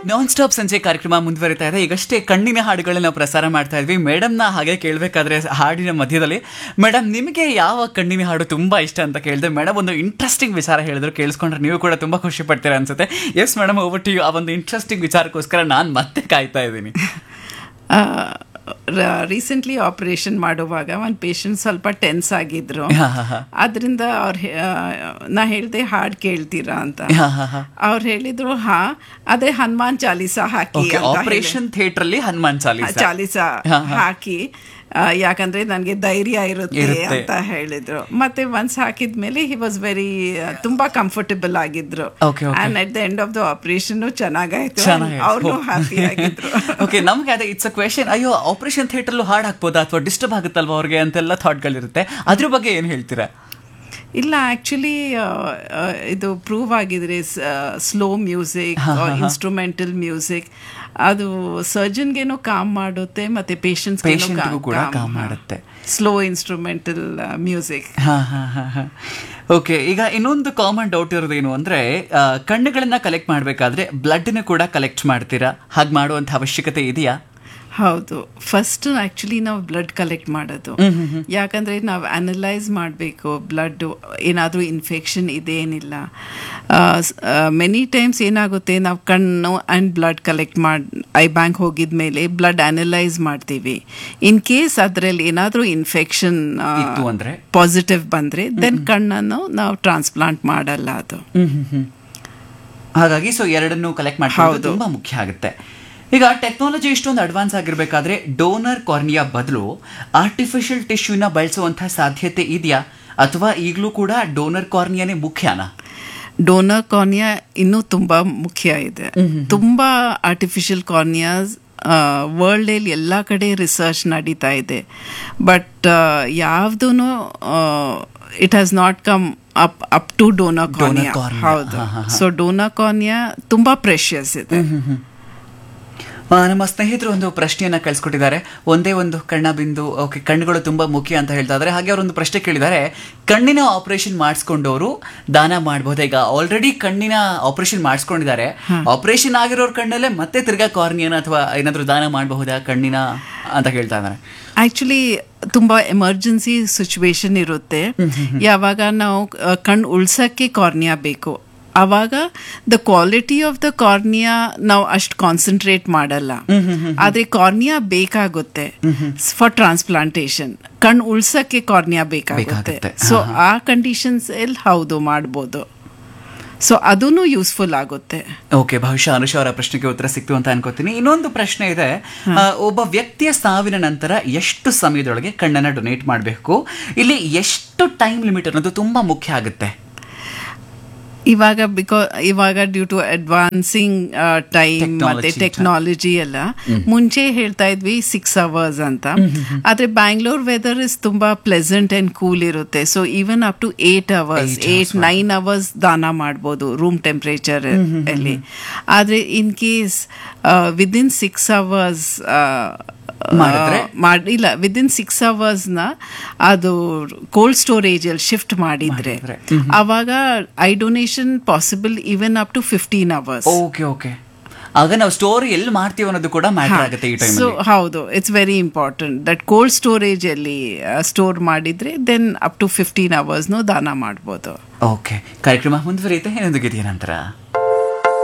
Non stop ಸಂಜೆ ಕಾರ್ಯಕ್ರಮ ಮುಂದುವರಿತಾ ಇದೆ ಈಗಷ್ಟೇ ಕಣ್ಣಿನ ಹಾಡುಗಳನ್ನ ನಾವು ಪ್ರಸಾರ ಮಾಡ್ತಾ ಇದ್ವಿ ಮೇಡಮ್ನ ಹಾಗೆ ಕೇಳಬೇಕಾದ್ರೆ ಹಾಡಿನ ಮಧ್ಯದಲ್ಲಿ ಮೇಡಮ್ ನಿಮಗೆ ಯಾವ ಕಣ್ಣಿನ ಹಾಡು ತುಂಬಾ ಇಷ್ಟ ಅಂತ ಕೇಳಿದೆ ಮೇಡಮ್ ಒಂದು ಇಂಟ್ರೆಸ್ಟಿಂಗ್ ವಿಚಾರ ಹೇಳಿದ್ರು ಕೇಳಿಸ್ಕೊಂಡ್ರೆ ನೀವು ಕೂಡ ತುಂಬಾ ಖುಷಿ ಪಡ್ತೀರಾ ಅನ್ಸುತ್ತೆ yes madam over to you ಆ ಒಂದು ಇಂಟ್ರೆಸ್ಟಿಂಗ್ ವಿಚಾರಕ್ಕೋಸ್ಕರ ನಾನು ಮತ್ತೆ ಕಾಯ್ತಾ ಇದ್ದೀನಿ ರೀಸೆಂಟ್ಲಿ ಆಪರೇಷನ್ ಮಾಡುವಾಗ ಒಂದು ಪೇಷಂಟ್ ಸ್ವಲ್ಪ ಟೆನ್ಸ್ ಆಗಿದ್ರು ಹಾ, ಹಾ, ಹಾ. ಅದರಿಂದ ಅವ್ರು ನಾ ಹೇಳ್ದೆ ಹಾಡು ಕೇಳ್ತೀರಾ ಅಂತ ಹಾ, ಹಾ, ಹಾ. ಅವ್ರು ಹೇಳಿದ್ರು ಹಾ ಅದೇ ಹನುಮಾನ್ ಚಾಲೀಸ ಹಾಕಿ ಓಕೆ ಅಂತ ಹೇಳಿ. ಆಪರೇಷನ್ ಥಿಯೇಟರ್ ಅಲ್ಲಿ ಹನುಮಾನ್ ಚಾಲೀಸ ಚಾಲೀಸ ಹಾ, ಹಾ. ಹಾಕಿ ಆ, ಯಾಕಂದ್ರೆ ನನಗೆ ಧೈರ್ಯ ಇರುತ್ತೆ ಇರುತ್ತೆ. ಅಂತ ಹೇಳಿದ್ರು ಮತ್ತೆ ಒನ್ಸ್ ಹಾಕಿದ್ಮೇಲೆ ಹಿ ವಾಸ್ ವೆರಿ ತುಂಬಾ ಕಂಫರ್ಟಬಲ್ ಆಗಿದ್ರು Okay, okay. And at the end of the operation ಚೆನ್ನಾಗಾಯ್ತು ಚೆನ್ನಾಗಾಯ್ತು. ಅವ್ರು ಹ್ಯಾಪಿ ಆಗಿದ್ರು ಓಕೆ ನಮ್ಗೆ ಅದೇ ಇಟ್ಸ್ ಅ ಕ್ವೆಶನ್ ಅಯ್ಯೋ ಆಪರೇಷನ್ ಥಿಯೇಟರ್ ಹಾಡ್ ಹಾಕ್ಬೋದಾ ಅಥವಾ ಡಿಸ್ಟರ್ಬ್ ಆಗುತ್ತಲ್ವಾ ಅವ್ರಿಗೆ ಅಂತೆಲ್ಲ ಥಾಟ್ಗಳಿರುತ್ತೆ ಅದ್ರ ಬಗ್ಗೆ ಏನು ಹೇಳ್ತೀರಾ ಇಲ್ಲ ಆಕ್ಚುಲಿ ಇದು ಪ್ರೂವ್ ಆಗಿದ್ರೆ ಸ್ಲೋ ಮ್ಯೂಸಿಕ್ ಇನ್ಸ್ಟ್ರೂಮೆಂಟಲ್ ಮ್ಯೂಸಿಕ್ ಅದು ಸರ್ಜನ್ಗೇನೋ ಕಾಮ್ ಮಾಡುತ್ತೆ ಮತ್ತೆ Patientಗೂ ಕೂಡ calm ಮಾಡುತ್ತೆ. ಸ್ಲೋ ಇನ್ಸ್ಟ್ರೂಮೆಂಟಲ್ ಮ್ಯೂಸಿಕ್ ಹಾ ಹಾ ಹಾ ಹಾ ಓಕೆ ಈಗ ಇನ್ನೊಂದು ಕಾಮನ್ ಡೌಟ್ ಇರೋದೇನು ಅಂದ್ರೆ ಆ, ಕಣ್ಣುಗಳನ್ನ ಕಲೆಕ್ಟ್ ಮಾಡಬೇಕಾದ್ರೆ ಬ್ಲಡ್ನ ಕೂಡ ಕಲೆಕ್ಟ್ ಮಾಡ್ತೀರಾ ಹಾಗೆ ಮಾಡುವಂತ ಅವಶ್ಯಕತೆ ಇದೆಯಾ ಹೌದು ಫಸ್ಟ್ ಆಕ್ಚುಲಿ ನಾವು ಬ್ಲಡ್ ಕಲೆಕ್ಟ್ ಮಾಡೋದು ಯಾಕಂದ್ರೆ ನಾವು ಅನಲೈಸ್ ಮಾಡಬೇಕು ಬ್ಲಡ್ ಏನಾದರೂ ಇನ್ಫೆಕ್ಷನ್ ಇದೇನಿಲ್ಲ ಮೆನಿ ಟೈಮ್ಸ್ ಏನಾಗುತ್ತೆ ನಾವು ಕಣ್ಣು ಆ್ಯಂಡ್ ಬ್ಲಡ್ ಕಲೆಕ್ಟ್ ಮಾಡಿ ಐ ಬ್ಯಾಂಕ್ ಹೋಗಿದ ಮೇಲೆ ಬ್ಲಡ್ ಅನಲೈಸ್ ಮಾಡ್ತೀವಿ ಇನ್ ಕೇಸ್ ಅದರಲ್ಲಿ ಏನಾದರೂ ಇನ್ಫೆಕ್ಷನ್ ಇತ್ತು ಅಂದ್ರೆ? ಪಾಸಿಟಿವ್ ಬಂದರೆ ದೆನ್ ಕಣ್ಣನ್ನು ನಾವು ಟ್ರಾನ್ಸ್ಪ್ಲಾಂಟ್ ಮಾಡಲ್ಲ ಅದು ಹಾಗಾಗಿ ಸೊ ಎರಡನ್ನೂ ಕಲೆಕ್ಟ್ ಮಾಡೋದು ತುಂಬಾ ಮುಖ್ಯ ಆಗುತ್ತೆ ಈಗ ಟೆಕ್ನಾಲಜಿ ಇಷ್ಟೊಂದು ಅಡ್ವಾನ್ಸ್ ಆಗಿರ್ಬೇಕಾದ್ರೆ ಡೋನರ್ ಕಾರ್ನಿಯಾ ಬದಲು ಆರ್ಟಿಫಿಷಿಯಲ್ ಟಿಶ್ಯೂನ ಬಳಸುವಂತಹ ಸಾಧ್ಯತೆ ಇದೆಯಾ ಅಥವಾ ಈಗಲೂ ಕೂಡ ಡೋನರ್ ಕಾರ್ನಿಯಾನೇ ಮುಖ್ಯನಾ ಡೋನರ್ ಕಾರ್ನಿಯಾ ಇನ್ನೂ ತುಂಬಾ ಮುಖ್ಯ ಇದೆ ತುಂಬಾ ಆರ್ಟಿಫಿಷಿಯಲ್ ಕಾರ್ನಿಯಾಸ್ ವರ್ಲ್ಡ್ ಅಲ್ಲಿ ಎಲ್ಲ ಕಡೆ ರಿಸರ್ಚ್ ನಡೀತಾ ಇದೆ ಬಟ್ ಯಾವ್ದು it has not come up up to donor cornea cornea. ಹೌದು ಹಾ, ಹಾ, ಹಾ. ಸೊ ಡೋನರ್ ಕಾರ್ನಿಯಾ ತುಂಬಾ ಪ್ರೆಷಿಯಸ್ ಇದೆ ಆ, ನಮ್ಮ ಸ್ನೇಹಿತರು ಒಂದು ಪ್ರಶ್ನೆಯನ್ನ ಕಳಿಸ್ಕೊಟ್ಟಿದ್ದಾರೆ ಒಂದೇ ಒಂದು ಕಣ್ಣ ಬಿಂದು ಓಕೆ ಕಣ್ಣುಗಳು ತುಂಬಾ ಮುಖ್ಯ ಅಂತ ಹೇಳ್ತಾ ಇದ್ದಾರೆ ಹಾಗೆ ಅವರೊಂದು ಪ್ರಶ್ನೆ ಕೇಳಿದ್ದಾರೆ ಕಣ್ಣಿನ ಆಪರೇಷನ್ ಮಾಡಿಸ್ಕೊಂಡವರು ದಾನ ಮಾಡಬಹುದಾ ಈಗ ಆಲ್ರೆಡಿ ಕಣ್ಣಿನ ಆಪರೇಷನ್ ಮಾಡಿಸ್ಕೊಂಡಿದ್ದಾರೆ ಆಪರೇಷನ್ ಆಗಿರೋರ್ ಕಣ್ಣಲ್ಲೇ ಮತ್ತೆ ತಿರ್ಗಾ ಕಾರ್ನಿಯನ ಅಥವಾ ಏನಾದ್ರು ದಾನ ಮಾಡಬಹುದಾ ಕಣ್ಣಿನ ಅಂತ ಕೇಳ್ತಾ ಇದ್ದಾರೆ ಆಕ್ಚುಲಿ ತುಂಬಾ ಎಮರ್ಜೆನ್ಸಿ ಸಿಚುವೇಶನ್ ಇರುತ್ತೆ ಯಾವಾಗ ನಾವು ಆ, ಕಣ್ಣು ಉಳ್ಸಕ್ಕೆ ಕಾರ್ನಿಯಾ ಬೇಕು ಅವಾಗ the quality of the cornea ನಾವು ಅಷ್ಟು ಕಾನ್ಸಂಟ್ರೇಟ್ ಮಾಡಲ್ಲ ಆದ್ರೆ ಕಾರ್ನಿಯಾ ಬೇಕಾಗುತ್ತೆ ಫಾರ್ ಟ್ರಾನ್ಸ್ಪ್ಲಾಂಟೇಶನ್ ಕಣ್ಣು ಉಳ್ಸಕ್ಕೆ ಕಾರ್ನಿಯಾ ಬೇಕಾಗುತ್ತೆ ಬೇಕಾಗುತ್ತೆ. ಸೊ ಆ ಕಂಡೀಷನ್ಸ್ ಎಲ್ಲಿ ಹೌದು ಮಾಡ್ಬೋದು ಸೊ ಅದೂ ಯೂಸ್ಫುಲ್ ಆಗುತ್ತೆ ಓಕೆ ಬಹುಶಃ ಅನುಷ ಅವರ ಪ್ರಶ್ನೆಗೆ ಉತ್ತರ ಸಿಕ್ತು ಅಂತ ಅನ್ಕೋತೀನಿ ಇನ್ನೊಂದು ಪ್ರಶ್ನೆ ಇದೆ ಆ, ಒಬ್ಬ ವ್ಯಕ್ತಿಯ ಸಾವಿನ ನಂತರ ಎಷ್ಟು ಸಮಯದೊಳಗೆ ಕಣ್ಣನ್ನ ಡೊನೇಟ್ ಮಾಡಬೇಕು ಇಲ್ಲಿ ಎಷ್ಟು ಟೈಮ್ ಲಿಮಿಟ್ ಅನ್ನೋದು ತುಂಬಾ ಮುಖ್ಯ ಆಗುತ್ತೆ ಇವಾಗ ಬಿಕಾ ಇವಾಗ ಡ್ಯೂ ಟು ಅಡ್ವಾನ್ಸಿಂಗ್ ಟೈಮ್ ಮತ್ತೆ Technology, ಟೆಕ್ನಾಲಜಿ ಎಲ್ಲ ಮುಂಚೆ ಹೇಳ್ತಾ ಇದ್ವಿ ಸಿಕ್ಸ್ ಅವರ್ಸ್ ಅಂತ ಆದ್ರೆ ಬ್ಯಾಂಗ್ಳೂರ್ ವೆದರ್ ಇಸ್ ತುಂಬಾ ಪ್ಲೆಸೆಂಟ್ ಅಂಡ್ ಕೂಲ್ ಇರುತ್ತೆ so even up to eight hours Eight eight nine hours ದಾನ ಮಾಡ್ಬೋದು ರೂಮ್ ಟೆಂಪರೇಚರ್ ಅಲ್ಲಿ ಆದ್ರೆ in case within six hours ಮಾಡಿದ್ರೆ? ಮಾಡಿಲ್ಲ ವಿದಿನ್ ಸಿಕ್ಸ್ ಅವರ್ಸ್ನ ಅದು ಕೋಲ್ಡ್ ಸ್ಟೋರೇಜ್ ಅಲ್ಲಿ ಶಿಫ್ಟ್ ಮಾಡಿದ್ರೆ ಮಾಡಿದ್ರೆ. ಅವಾಗ eye donation possible even up to fifteen hours okay okay ಆಗ ನಾವು ಸ್ಟೋರಿ ಎಲ್ಲಿ ಮಾಡ್ತೀವಿ ಅನ್ನೋದು ಕೂಡ ಮ್ಯಾಟರ್ ಆಗುತ್ತೆ ಈ ಟೈಮ್ ಸೊ ಹೌದು it's very important that cold storage ಅಲ್ಲಿ ಸ್ಟೋರ್ ಮಾಡಿದ್ರೆ ದೆನ್ ಅಪ್ ಟು ಫಿಫ್ಟೀನ್ ಅವರ್ಸ್ನು ದಾನ ಮಾಡ್ಬೋದು ಓಕೆ ಕಾರ್ಯಕ್ರಮ ಮುಂದುವರಿಯುತ್ತೆ ಏನೊಂದು ಗಿರಿಯ ನಂತರ